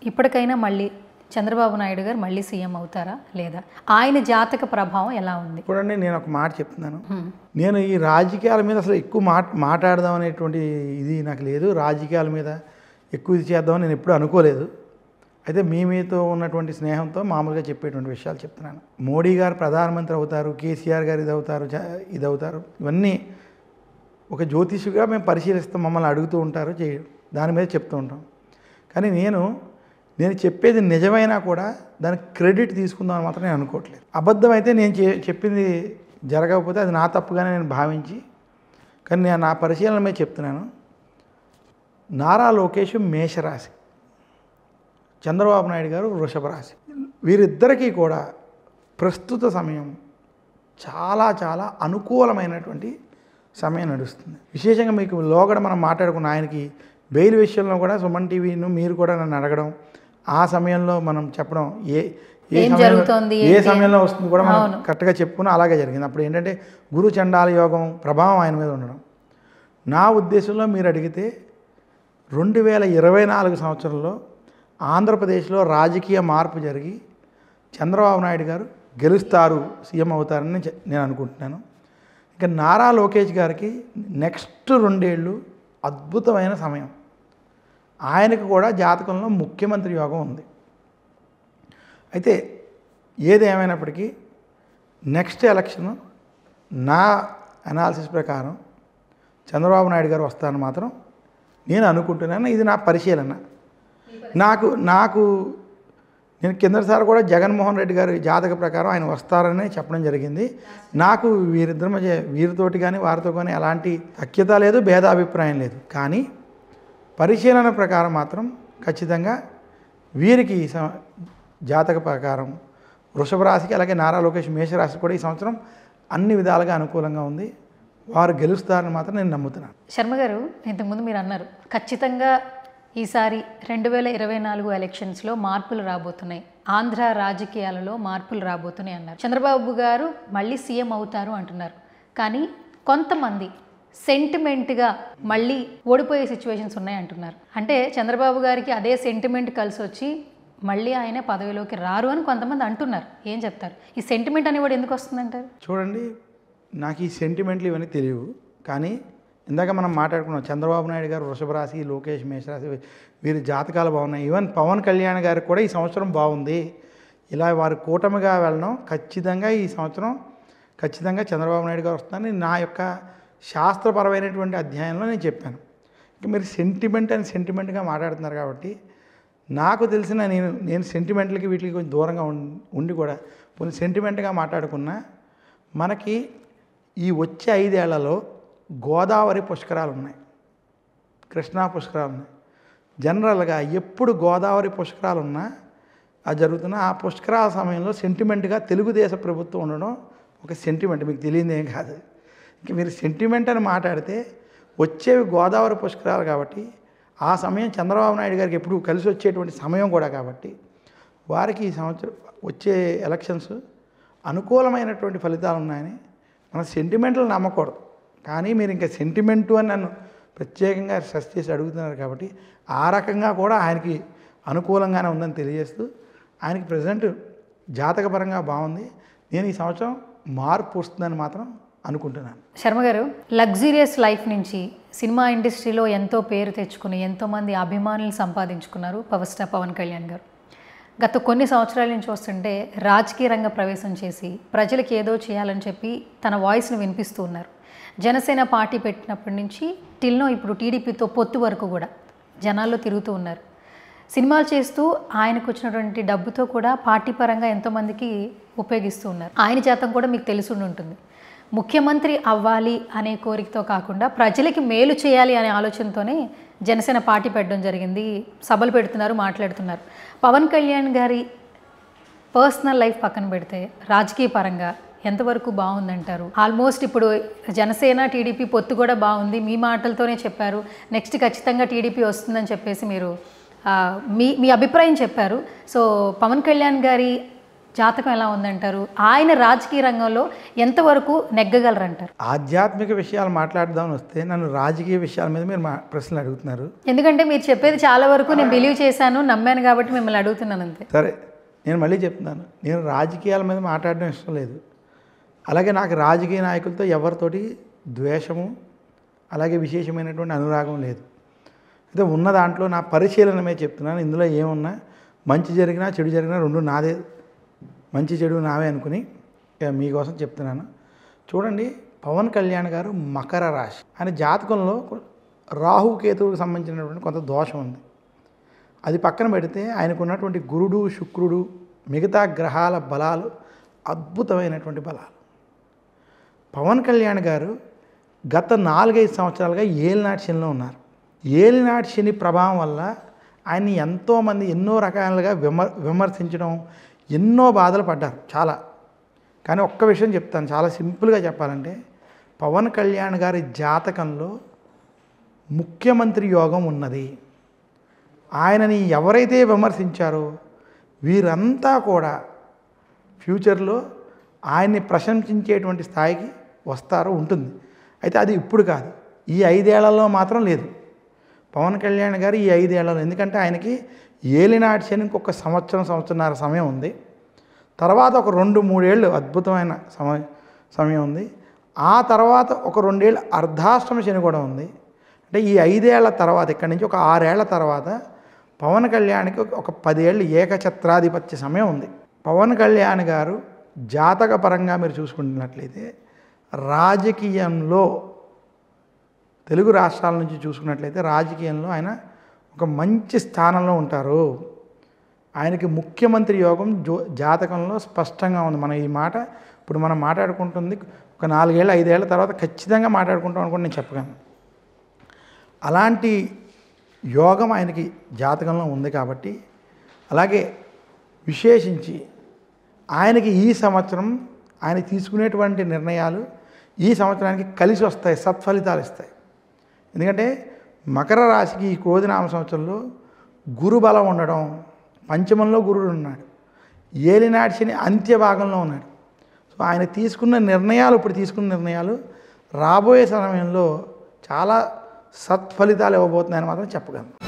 ఇప్పటికైనా మళ్ళీ చంద్రబాబు నాయుడు గారు మళ్ళీ సీఎం అవుతారా లేదా ఆయన జాతక ప్రభావం ఎలా ఉంది చూడండి నేను ఒక మాట చెప్తున్నాను హ్మ్. నేను ఈ రాజకీయాల మీద అసలు ఎక్కువ మాట్ మాట్లాడదాం అనేటువంటి ఇది నాకు లేదు రాజకీయాల మీద ఎక్కువ ఇది చేద్దామని నేను ఎప్పుడు అనుకోలేదు అయితే మీ మీతో ఉన్నటువంటి స్నేహంతో మామూలుగా చెప్పేటువంటి విషయాలు చెప్తున్నాను మోడీ గారు ప్రధానమంత్రి అవుతారు కేసీఆర్ గారు ఇది అవుతారు జ- ఇది అవుతారు ఇవన్నీ ఒక జ్యోతిషుగా మేము పరిశీలిస్తాం మమ్మల్ని అడుగుతూ ఉంటారు చే దాని మీద చెప్తూ ఉంటాం కానీ నేను నేను చెప్పేది నిజమైనా కూడా దానికి క్రెడిట్ తీసుకుందామని మాత్రం నేను అనుకోవట్లేదు అబద్ధం అయితే నేను చే- చెప్పింది జరగకపోతే అది నా తప్పుగానే నేను భావించి కానీ నేను నా పరిశీలన మీద చెప్తున్నాను నారా లోకేష్ మేషరాశి చంద్రబాబు నాయుడు గారు వృషభ రాశి వీరిద్దరికీ కూడా ప్రస్తుత సమయం చాలా చాలా అనుకూలమైనటువంటి సమయం నడుస్తుంది విశేషంగా మీకు లోగడ మనం మాట్లాడుకున్న ఆయనకి బెయిల్ విషయంలో కూడా సుమన్ టీవీను మీరు కూడా నన్ను అడగడం ఆ సమయంలో మనం చెప్పడం ఏ ఏ ఏం సమయంలో- జరుగుతోంది, ఏ ఏంటి సమయంలో వస్తుంది కూడా మనం అవును. కరెక్ట్గా చెప్పుకుని అలాగే జరిగింది అప్పుడు ఏంటంటే గురు చండాల యోగం ప్రభావం ఆయన మీద ఉండడం నా ఉద్దేశంలో మీరు అడిగితే రెండు వేల ఇరవై నాలుగు సంవత్సరంలో ఆంధ్రప్రదేశ్లో రాజకీయ మార్పు జరిగి చంద్రబాబు నాయుడు గారు గెలుస్తారు సీఎం అవుతారని నేను చె- నేను అనుకుంటున్నాను ఇక నారా లోకేష్ గారికి నెక్స్ట్ రెండేళ్ళు అద్భుతమైన సమయం ఆయనకు కూడా జాతకంలో ముఖ్యమంత్రి యోగం ఉంది అయితే ఏది ఏమైనప్పటికీ నెక్స్ట్ ఎలక్షన్ నా అనాలిసిస్ ప్రకారం చంద్రబాబు నాయుడు గారు వస్తారని మాత్రం నేను అనుకుంటున్నాను ఇది నా పరిశీలన నాకు నాకు నేను కిందసారి కూడా జగన్మోహన్ రెడ్డి గారి జాతక ప్రకారం ఆయన వస్తారని చెప్పడం జరిగింది నాకు వీరిద్దరి మధ్య వీరితోటి కానీ వారితో కానీ ఎలాంటి సఖ్యత లేదు భేదాభిప్రాయం లేదు కానీ పరిశీలన ప్రకారం మాత్రం ఖచ్చితంగా వీరికి ఈ సం- జాతక ప్రకారం వృషభ రాశికి అలాగే నారా లోకేష్ మేషరాశి కూడా ఈ సంవత్సరం అన్ని విధాలుగా అనుకూలంగా ఉంది వారు గెలుస్తారని మాత్రం నేను నమ్ముతున్నాను శర్మ గారు ఇంతకుముందు మీరు అన్నారు ఖచ్చితంగా ఈసారి రెండు వేల ఇరవై నాలుగు ఎలక్షన్స్లో మార్పులు రాబోతున్నాయి ఆంధ్ర రాజకీయాలలో మార్పులు రాబోతున్నాయి అన్నారు చంద్రబాబు గారు మళ్ళీ సీఎం అవుతారు అంటున్నారు కానీ కొంతమంది సెంటిమెంట్గా మళ్ళీ ఓడిపోయే సిచ్యువేషన్స్ ఉన్నాయి అంటున్నారు అంటే చంద్రబాబు గారికి అదే సెంటిమెంట్ కలిసి వచ్చి మళ్ళీ ఆయన పదవిలోకి రారు అని కొంతమంది అంటున్నారు ఏం చెప్తారు ఈ సెంటిమెంట్ అని కూడా ఎందుకు వస్తుందంటారు చూడండి నాకు ఈ సెంటిమెంట్లు ఇవన్నీ తెలియవు కానీ ఇందాక మనం మాట్లాడుకున్నాం చంద్రబాబు నాయుడు గారు వృషభ రాశి లోకేష్ మేషరాశి వీరి జాతకాలు బాగున్నాయి ఈవెన్ పవన్ కళ్యాణ్ గారికి కూడా ఈ సంవత్సరం బాగుంది ఇలా వారు కూటమిగా వెళ్ళడం ఖచ్చితంగా ఈ సంవత్సరం ఖచ్చితంగా చంద్రబాబు నాయుడు గారు వస్తారని నా యొక్క శాస్త్రపరమైనటువంటి అధ్యాయంలో నేను చెప్పాను ఇంకా మీరు సెంటిమెంట్ అని సెంటిమెంట్గా మాట్లాడుతున్నారు కాబట్టి నాకు తెలిసిన నేను నేను సెంటిమెంట్లకి వీటికి కొంచెం దూరంగా ఉం- ఉండి కూడా కొన్ని సెంటిమెంట్గా మాట్లాడుకున్నా మనకి ఈ వచ్చే ఐదేళ్లలో గోదావరి పుష్కరాలు ఉన్నాయి కృష్ణా పుష్కరాలు ఉన్నాయి జనరల్గా ఎప్పుడు గోదావరి పుష్కరాలు ఉన్నా అది జరుగుతున్న ఆ పుష్కరాల సమయంలో సెంటిమెంట్గా తెలుగుదేశం ప్రభుత్వం ఉండడం ఒక సెంటిమెంట్ మీకు తెలియదు ఏం కాదు ఇంక మీరు సెంటిమెంట్ అని మాట్లాడితే వచ్చేవి గోదావరి పుష్కరాలు కాబట్టి ఆ సమయం చంద్రబాబు నాయుడు గారికి ఎప్పుడు కలిసి వచ్చేటువంటి సమయం కూడా కాబట్టి వారికి ఈ సంవత్సరం వచ్చే ఎలక్షన్స్ అనుకూలమైనటువంటి ఫలితాలు ఉన్నాయని మన సెంటిమెంట్లు నమ్మకూడదు కానీ మీరు ఇంకా సెంటిమెంటు అని నన్ను ప్రత్యేకంగా స్ట్రెస్ చేసి అడుగుతున్నారు కాబట్టి ఆ రకంగా కూడా ఆయనకి అనుకూలంగానే ఉందని తెలియజేస్తూ ఆయనకి ప్రజెంట్ జాతకపరంగా బాగుంది నేను ఈ సంవత్సరం మార్పు వస్తుందని మాత్రం అనుకుంటున్నాను శర్మ గారు లగ్జూరియస్ లైఫ్ నుంచి సినిమా ఇండస్ట్రీలో ఎంతో పేరు తెచ్చుకుని ఎంతోమంది అభిమానులు సంపాదించుకున్నారు పవర్ స్టార్ పవన్ కళ్యాణ్ గారు గత కొన్ని సంవత్సరాల నుంచి వస్తుంటే రాజకీయ రంగ ప్రవేశం చేసి ప్రజలకు ఏదో చేయాలని చెప్పి తన వాయిస్ను వినిపిస్తూ ఉన్నారు జనసేన పార్టీ పెట్టినప్పటి నుంచి టిల్నో ఇప్పుడు టీడీపీతో పొత్తు వరకు కూడా జనాల్లో తిరుగుతూ ఉన్నారు సినిమాలు చేస్తూ ఆయనకు వచ్చినటువంటి డబ్బుతో కూడా పార్టీ పరంగా ఎంతోమందికి ఉపయోగిస్తూ ఉన్నారు ఆయన జాతం కూడా మీకు తెలిసి ఉండి ఉంటుంది ముఖ్యమంత్రి అవ్వాలి అనే కోరికతో కాకుండా ప్రజలకి మేలు చేయాలి అనే ఆలోచనతోనే జనసేన పార్టీ పెట్టడం జరిగింది సభలు పెడుతున్నారు మాట్లాడుతున్నారు పవన్ కళ్యాణ్ గారి పర్సనల్ లైఫ్ పక్కన పెడితే రాజకీయ పరంగా ఎంతవరకు బాగుందంటారు ఆల్మోస్ట్ ఇప్పుడు జనసేన టీడీపీ పొత్తు కూడా బాగుంది మీ మాటలతోనే చెప్పారు నెక్స్ట్ ఖచ్చితంగా టీడీపీ వస్తుందని చెప్పేసి మీరు ఆ, మీ మీ అభిప్రాయం చెప్పారు సో పవన్ కళ్యాణ్ గారి జాతకం ఎలా ఉందంటారు ఆయన రాజకీయ రంగంలో ఎంతవరకు నెగ్గగలరంటారు ఆధ్యాత్మిక విషయాలు మాట్లాడదామని వస్తే నన్ను రాజకీయ విషయాల మీద మీరు మా ప్రశ్నలు అడుగుతున్నారు ఎందుకంటే మీరు చెప్పేది చాలా వరకు నేను బిలీవ్ చేశాను నమ్మాను కాబట్టి మిమ్మల్ని అడుగుతున్నాను అంతే సరే నేను మళ్ళీ చెప్తున్నాను నేను రాజకీయాల మీద మాట్లాడడం ఇష్టం లేదు అలాగే నాకు రాజకీయ నాయకులతో ఎవరితోటి ద్వేషము అలాగే విశేషమైనటువంటి అనురాగం లేదు అయితే ఉన్న దాంట్లో నా పరిశీలనమే చెప్తున్నాను ఇందులో ఏమున్నా మంచి జరిగినా చెడు జరిగినా రెండు నాదే మంచి చెడు నావే అనుకుని ఇక మీకోసం చెప్తున్నాను చూడండి పవన్ కళ్యాణ్ గారు మకర రాశి ఆయన జాతకంలో రాహు కేతువుకు సంబంధించినటువంటి కొంత దోషం ఉంది అది పక్కన పెడితే ఆయనకు ఉన్నటువంటి గురుడు శుక్రుడు మిగతా గ్రహాల బలాలు అద్భుతమైనటువంటి బలాలు పవన్ కళ్యాణ్ గారు గత నాలుగైదు సంవత్సరాలుగా ఏలినాటి శనిలో ఉన్నారు ఏలినాటి శని ప్రభావం వల్ల ఆయన్ని ఎంతోమంది ఎన్నో రకాలుగా విమర్ విమర్శించడం ఎన్నో బాధలు పడ్డారు చాలా కానీ ఒక్క విషయం చెప్తాను చాలా సింపుల్గా చెప్పాలంటే పవన్ కళ్యాణ్ గారి జాతకంలో ముఖ్యమంత్రి యోగం ఉన్నది ఆయనని ఎవరైతే విమర్శించారో వీరంతా కూడా ఫ్యూచర్లో ఆయన్ని ప్రశంసించేటువంటి స్థాయికి వస్తారో ఉంటుంది అయితే అది ఇప్పుడు కాదు ఈ ఐదేళ్లలో మాత్రం లేదు పవన్ కళ్యాణ్ గారు ఈ ఐదేళ్లలో ఎందుకంటే ఆయనకి ఏలినాటి శని ఇంకొక సంవత్సరం సంవత్సరన్నర సమయం ఉంది తర్వాత ఒక రెండు మూడేళ్ళు అద్భుతమైన సమయం సమయం ఉంది ఆ తర్వాత ఒక రెండేళ్ళు అర్ధాష్టమ శని కూడా ఉంది అంటే ఈ ఐదేళ్ల తర్వాత ఇక్కడి నుంచి ఒక ఆరేళ్ల తర్వాత పవన్ కళ్యాణ్కి ఒక- ఒక పదేళ్ళు ఏకఛత్రాధిపత్య సమయం ఉంది పవన్ కళ్యాణ్ గారు జాతక పరంగా మీరు చూసుకుంటున్నట్లయితే రాజకీయంలో తెలుగు రాష్ట్రాల నుంచి చూసుకున్నట్లయితే రాజకీయంలో ఆయన ఒక మంచి స్థానంలో ఉంటారు ఆయనకి ముఖ్యమంత్రి యోగం జో జాతకంలో స్పష్టంగా ఉంది మనం ఈ మాట ఇప్పుడు మనం మాట్లాడుకుంటుంది ఒక నాలుగేళ్ళు ఐదేళ్ల తర్వాత ఖచ్చితంగా మాట్లాడుకుంటాం అనుకుంటే నేను చెప్పగలను అలాంటి యోగం ఆయనకి జాతకంలో ఉంది కాబట్టి అలాగే విశేషించి ఆయనకి ఈ సంవత్సరం ఆయన తీసుకునేటువంటి నిర్ణయాలు ఈ సంవత్సరానికి కలిసి వస్తాయి సత్ఫలితాలు ఇస్తాయి ఎందుకంటే మకర రాశికి ఈ క్రోధినామ సంవత్సరంలో గురు బలం ఉండడం పంచమంలో గురుడు ఉన్నాడు ఏలినాటి శని అంత్య భాగంలో ఉన్నాడు సో ఆయన తీసుకున్న నిర్ణయాలు ఇప్పుడు తీసుకున్న నిర్ణయాలు రాబోయే సమయంలో చాలా సత్ఫలితాలు ఇవ్వబోతున్నాయని మాత్రం చెప్పగలను